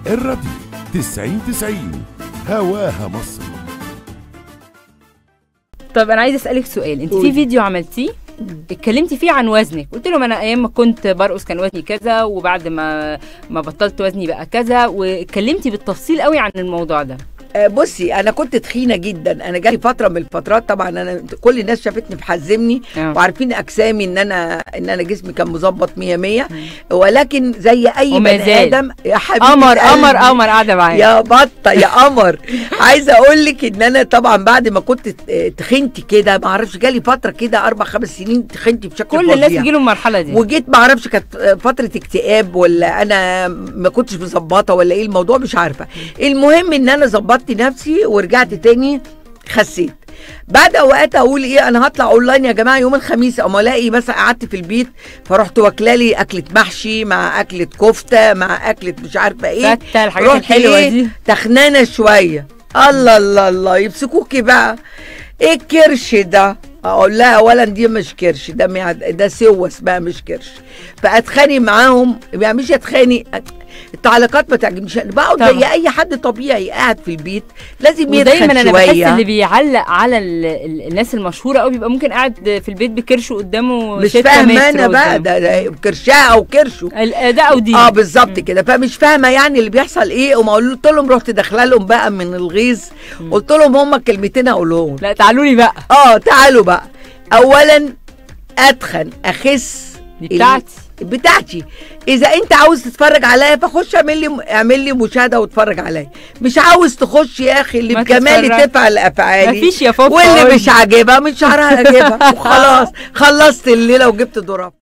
الراديو 90 90 هواها مصر طب انا عايزه اسالك سؤال انت في قولي. فيديو عملتيه اتكلمتي فيه عن وزنك قلت لهم انا ايام ما كنت برقص كان وزني كذا وبعد ما ما بطلت وزني بقى كذا واتكلمتي بالتفصيل قوي عن الموضوع ده آه، بصي انا كنت تخينه جدا انا جالي فتره من الفترات طبعا انا كل الناس شافتني بحزمني آه. وعارفين اجسامي ان انا ان انا جسمي كان مظبط 100 100 ولكن زي اي وما بني زال. ادم يا حبيبي قمر قمر قمر قاعده معايا يا بطه يا قمر عايزه اقول لك ان انا طبعا بعد ما كنت تخنت كده ما اعرفش جالي فتره كده اربع خمس سنين تخنت بشكل كل الناس فظيع. بيجيلهم المرحله دي وجيت ما اعرفش كانت فتره اكتئاب ولا انا ما كنتش مظبطه ولا ايه الموضوع مش عارفه المهم ان انا ظبطت نفسي ورجعت تاني خسيت بعد اوقات اقول ايه انا هطلع اونلاين يا جماعه يوم الخميس اما الاقي مثلا قعدت في البيت فرحت واكلالي اكله محشي مع اكله كفته مع اكله مش عارفه ايه فتة الحاجات رحت الحلوه إيه دي تخنانه شويه الله الله الله يمسكوكي بقى ايه الكرش ده اقول لها اولا دي مش كرش ده معد ده سوى اسمها مش كرش فاتخانق معاهم يعني مش اتخانق التعليقات ما تعجبنيش انا بقعد طبعا. زي اي حد طبيعي قاعد في البيت لازم ودايما يتخن انا بحس شويه اللي بيعلق على ال ال الناس المشهوره قوي بيبقى ممكن قاعد في البيت بكرشه قدامه مش ستة فاهمه متر انا بقى قدامه. ده, ده كرشها او كرشه ال- ده او دي اه بالظبط كده فمش فاهمه يعني اللي بيحصل ايه وما قلت لهم رحت داخله لهم بقى من الغيظ قلت لهم هم كلمتين اقولهم لا تعالوا لي بقى اه تعالوا بقى اولا اتخن اخس دي بتاعتي بتاعتي اذا انت عاوز تتفرج عليا فخش اعمل لي اعمل لي مشاهده واتفرج عليا مش عاوز تخش يا اخي اللي ما بجمالي تتفرج. تفعل افعالي مفيش يا فوفا واللي قولي. مش عاجبها مش شعرها عاجبها وخلاص خلصت الليله وجبت ضرب